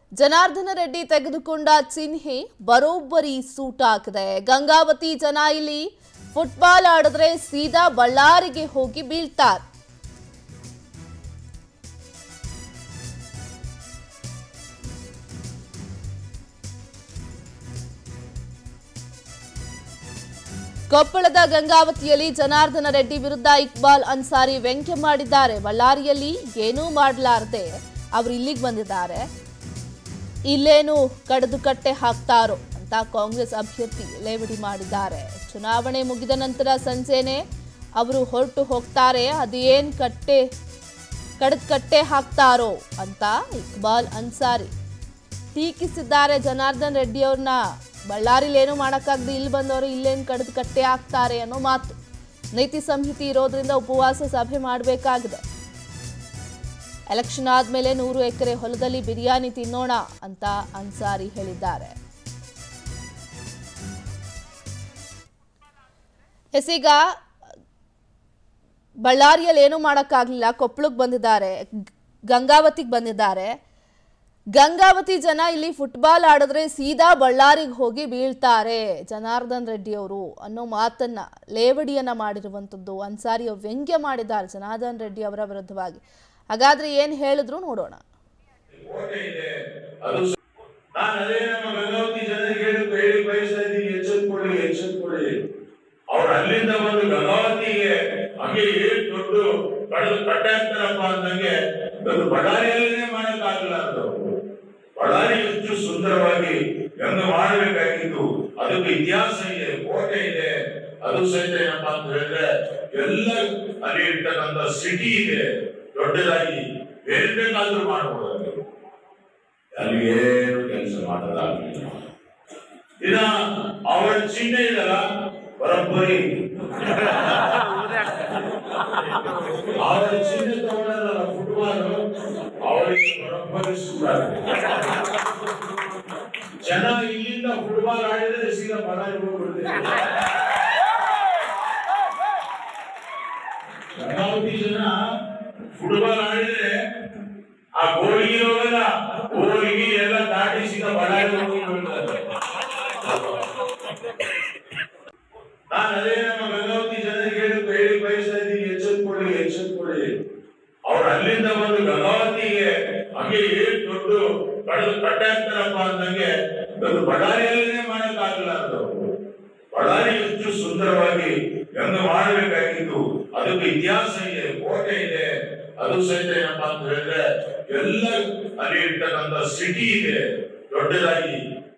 ಜನಾರ್ದನ ರೆಡ್ಡಿ ತೆಗೆದುಕೊಂಡ ಚಿಹ್ನೆ ಬರೋಬ್ಬರಿ ಸೂಟ್ ಹಾಕಿದೆ ಗಂಗಾವತಿ ಜನ ಇಲ್ಲಿ ಫುಟ್ಬಾಲ್ ಆಡಿದ್ರೆ ಸೀದಾ ಬಳ್ಳಾರಿಗೆ ಹೋಗಿ ಬೀಳ್ತಾರೆ ಕೊಪ್ಪಳದ ಗಂಗಾವತಿಯಲ್ಲಿ ಜನಾರ್ದನ ರೆಡ್ಡಿ ವಿರುದ್ಧ ಇಕ್ಬಾಲ್ ಅನ್ಸಾರಿ ವ್ಯಂಗ್ಯ ಮಾಡಿದ್ದಾರೆ ಬಳ್ಳಾರಿಯಲ್ಲಿ ಏನೂ ಮಾಡಲಾರದೆ ಅವರು ಇಲ್ಲಿಗೆ ಬಂದಿದ್ದಾರೆ ಇಲ್ಲೇನು ಕಡಿದು ಕಟ್ಟೆ ಹಾಕ್ತಾರೋ ಅಂತ ಕಾಂಗ್ರೆಸ್ ಅಭ್ಯರ್ಥಿ ಲೇವಡಿ ಮಾಡಿದ್ದಾರೆ ಚುನಾವಣೆ ಮುಗಿದ ನಂತರ ಸಂಜೆನೆ ಅವರು ಹೊರಟು ಹೋಗ್ತಾರೆ ಅದೇನ್ ಕಟ್ಟೆ ಕಡಿದು ಕಟ್ಟೆ ಹಾಕ್ತಾರೋ ಅಂತ ಇಕ್ಬಾಲ್ ಅನ್ಸಾರಿ ಟೀಕಿಸಿದ್ದಾರೆ ಜನಾರ್ದನ್ ರೆಡ್ಡಿ ಅವ್ರನ್ನ ಬಳ್ಳಾರಿಲಿ ಏನು ಮಾಡೋಕ್ಕಾಗದೆ ಇಲ್ಲಿ ಬಂದವರು ಇಲ್ಲೇನು ಕಡಿದು ಕಟ್ಟೆ ಹಾಕ್ತಾರೆ ಅನ್ನೋ ಮಾತು ನೀತಿ ಸಂಹಿತೆ ಇರೋದ್ರಿಂದ ಉಪವಾಸ ಸಭೆ ಮಾಡಬೇಕಾಗಿದೆ ಎಲೆಕ್ಷನ್ ಆದ್ಮೇಲೆ ನೂರು ಎಕರೆ ಹೊಲದಲ್ಲಿ ಬಿರಿಯಾನಿ ತಿನ್ನೋಣ ಅಂತ ಅನ್ಸಾರಿ ಹೇಳಿದ್ದಾರೆ ಎಸೀಗ ಬಳ್ಳಾರಿಯಲ್ಲಿ ಏನೂ ಮಾಡೋಕ್ಕಾಗಲಿಲ್ಲ ಕೊಪ್ಪಳಕ್ಕೆ ಬಂದಿದ್ದಾರೆ ಗಂಗಾವತಿಗೆ ಬಂದಿದ್ದಾರೆ ಗಂಗಾವತಿ ಜನ ಇಲ್ಲಿ ಫುಟ್ಬಾಲ್ ಆಡಿದ್ರೆ ಸೀದಾ ಬಳ್ಳಾರಿಗೆ ಹೋಗಿ ಬೀಳ್ತಾರೆ ಜನಾರ್ದನ್ ರೆಡ್ಡಿ ಅವರು ಅನ್ನೋ ಮಾತನ್ನ ಲೇವಡಿಯನ್ನ ಮಾಡಿರುವಂಥದ್ದು ಅನ್ಸಾರಿ ಅವ್ರು ವ್ಯಂಗ್ಯ ಮಾಡಿದ್ದಾರೆ ಜನಾರ್ದನ್ ರೆಡ್ಡಿ ಅವರ ವಿರುದ್ಧವಾಗಿ ಹಾಗಾದ್ರೆ ಏನ್ ಹೇಳಿದ್ರು ನೋಡೋಣ ಕೋಟೆ ಇದೆ ಅದು ಸ- ನಾನು ಅದೇ ನಮ್ಮ ಗಂಗಾವತಿ ಜನರಿಗೆ ಹೇಳಿ ಹೇಳಿ ಬಯಸ್ತಾ ಇದ್ದೀನಿ ಎಚ್ಚೆತ್ಕೊಳ್ಳಿ ಎಚ್ಚೆತ್ಕೊಳ್ಳಿ ಅವ್ರು ಅಲ್ಲಿಂದ ಬಂದು ಗಂಗಾವತಿಗೆ ಹಂಗೆ ಏನ್ ದೊಡ್ಡ ಕಡಲು ಕಟ್ಟೆ ಹಾಕ್ತಾರಪ್ಪ ಅಂದಂಗೆ ಅದು ಬಳ್ಳಾರಿಯಲ್ಲೇ ಮಾಡಕ್ಕಾಗಲ್ಲ ಅದು ಬಳ್ಳಾರಿ ಎಷ್ಟು ಸುಂದರವಾಗಿ ಹೆಂಗ ಮಾಡಬೇಕಾಗಿತ್ತು ಅದಕ್ಕೆ ಇತಿಹಾಸ ಇದೆ ಕೋಟೆ ಇದೆ ಅದು ಸಹಿತ ಏನಪ್ಪಾ ಅಂತ ಹೇಳಿದ್ರೆ ಎಲ್ಲ ಅಲ್ಲಿ ಇರ್ತಕ್ಕಂಥ ಸಿಟಿ ಇದೆ ದೊಡ್ಡದಾಗಿ ಬೇರೆ ಬೇಕಾದ್ರೂ ಮಾಡಬಹುದು ಅಲ್ಲಿ. ಅಲ್ಲಿ ಏನು ಕೆಲಸ ಮಾಡೋದಾಗಲಿಲ್ಲ ಇನ್ನ ಅವರ ಚಿಹ್ನೆ ಇದಲ್ಲ ಬರೋಬ್ಬರಿ ಅವರ ಚಿಹ್ನೆ ತಗೊಂಡಲ್ಲ ಫುಟ್ಬಾಲ್ ಅವರಿಗೆ ಬರೋಬ್ಬರಿ ಸುಧಾರ ಜನ ಇಲ್ಲಿಂದ ಫುಟ್ಬಾಲ್ ಆಡಿದ್ರೆ ಸೀದಾ ಬಳ್ಳಾರಿ ಹೋಗ್ಬಿಡ್ತಾರೆ ಗಂಗಾವತಿ ಜನ ಫುಟ್ಬಾಲ್ ಆಡಿದ್ರೆ ಆ ಗೋಳಿಗೆ ಹೋಗಲ್ಲ ಗೋಳಿಗೆ ಎಲ್ಲ ದಾಟಿ ಸೀದಾ ಬಳ್ಳಾರಿ ಹೋಗಿ ಬೀಳ್ತಾರೆ ನಾನು ಅದೇ ನಮ್ಮ ಗಂಗಾವತಿ ಜನರಿಗೆ ಹೇಳಿ ಹೇಳಿ ಬಯಸ್ತಾ ಇದ್ದೀನಿ ಎಚ್ಚೆತ್ಕೊಳ್ಳಿ ಎಚ್ಚೆತ್ಕೊಳ್ಳಿ ಅವ್ರು ಅಲ್ಲಿಂದ ಬಂದು ಗಂಗಾವತಿಗೆ ಹಂಗೆ ಏನ್ ದೊಡ್ಡ ಕಡಲು ಕಟ್ಟೆ ಹಾಕ್ತಾರಪ್ಪ ಅಂದಂಗೆ ಅದು ಬಳ್ಳಾರಿಯಲ್ಲೇ ಮಾಡಕ್ಕಾಗಲ್ಲ ಅದು ಬಳ್ಳಾರಿ ಎಷ್ಟು ಸುಂದರವಾಗಿ ಹೆಂಗ ಮಾಡಬೇಕಾಗಿತ್ತು ಅದಕ್ಕೆ ಇತಿಹಾಸ ಇದೆ ಕೋಟೆ ಇದೆ ಅದು ಸಹಿತ ಏನಪ್ಪಾ ಅಂತ ಹೇಳಿದ್ರೆ ಎಲ್ಲ ಅಲ್ಲಿ ಇರ್ತಕ್ಕಂಥ ಸಿಟಿ ಇದೆ ದೊಡ್ಡದಾಗಿ